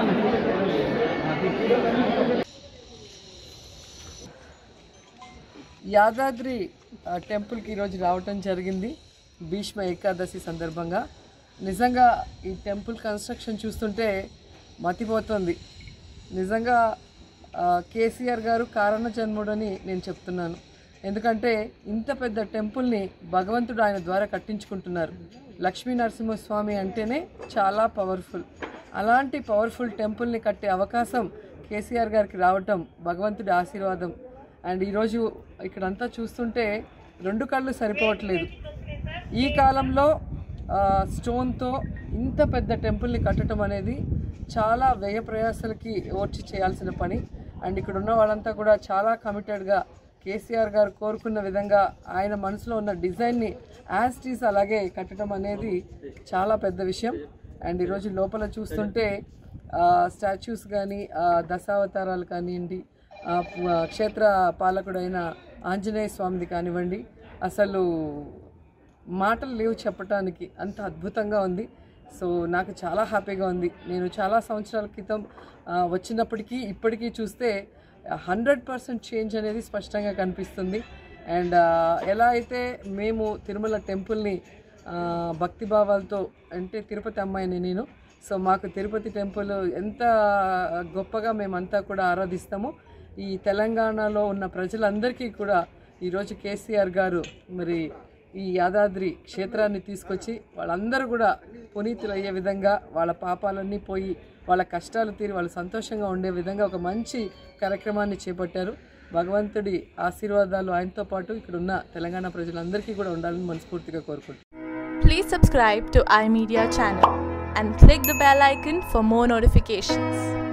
యాదాద్రి ఆ, టెంపుల్కి ఈరోజు రావటం జరిగింది భీష్మ ఏకాదశి సందర్భంగా నిజంగా ఈ టెంపుల్ కన్స్ట్రక్షన్ చూస్తుంటే మతిపోతుంది నిజంగా ఆ, కేసీఆర్ గారు కారణ జన్ముడని నేను చెప్తున్నాను ఎందుకంటే ఇంత పెద్ద టెంపుల్ని భగవంతుడు ఆయన ద్వారా కట్టించుకుంటున్నారు లక్ష్మీ నరసింహస్వామి అంటేనే చాలా పవర్ఫుల్ అలాంటి పవర్ఫుల్ టెంపుల్ని కట్టే అవకాశం కేసీఆర్ గారికి రావటం భగవంతుడి ఆశీర్వాదం అండ్ ఈరోజు ఇక్కడంతా చూస్తుంటే రెండు కళ్ళు సరిపోవట్లేదు ఈ కాలంలో ఆ, స్టోన్తో ఇంత పెద్ద టెంపుల్ని కట్టడం అనేది చాలా వ్యయ ప్రయాసాలకి ఓర్చి చేయాల్సిన పని అండ్ ఇక్కడ ఉన్న వాళ్ళంతా కూడా చాలా కమిటెడ్గా కేసీఆర్ గారు కోరుకున్న విధంగా ఆయన మనసులో ఉన్న డిజైన్ని యాజ్ టీస్ అలాగే కట్టడం అనేది చాలా పెద్ద విషయం అండ్ ఈరోజు లోపల చూస్తుంటే స్టాచ్యూస్ కానీ దశావతారాలు కానివ్వండి ఆ, పు- క్షేత్ర పాలకుడైన ఆంజనేయ స్వామిది కానివ్వండి అసలు మాటలు లేవు చెప్పటానికి అంత అద్భుతంగా ఉంది సో నాకు చాలా హ్యాపీగా ఉంది నేను చాలా సంవత్సరాల క్రితం ఆ, వచ్చినప్పటికీ ఇప్పటికీ చూస్తే హండ్రెడ్ పర్సెంట్ చేంజ్ అనేది స్పష్టంగా కనిపిస్తుంది అండ్ ఎలా అయితే మేము తిరుమల టెంపుల్ని ఆ, భక్తిభావాలతో అంటే తిరుపతి అమ్మాయిని నేను సో మాకు తిరుపతి టెంపుల్ ఎంత గొప్పగా మేమంతా కూడా ఆరాధిస్తామో ఈ తెలంగాణలో ఉన్న ప్రజలందరికీ కూడా ఈరోజు కేసీఆర్ గారు మరి ఈ యాదాద్రి క్షేత్రాన్ని తీసుకొచ్చి వాళ్ళందరూ కూడా పునీతులు అయ్యే విధంగా వాళ్ళ పాపాలన్నీ పోయి వాళ్ళ కష్టాలు తీరి వాళ్ళు సంతోషంగా ఉండే విధంగా ఒక మంచి కార్యక్రమాన్ని చేపట్టారు భగవంతుడి ఆశీర్వాదాలు ఆయనతో పాటు ఇక్కడ ఉన్న తెలంగాణ ప్రజలందరికీ కూడా ఉండాలని మనస్ఫూర్తిగా కోరుకుంటున్నాను Please subscribe to iMedia channel and click the bell icon for more notifications.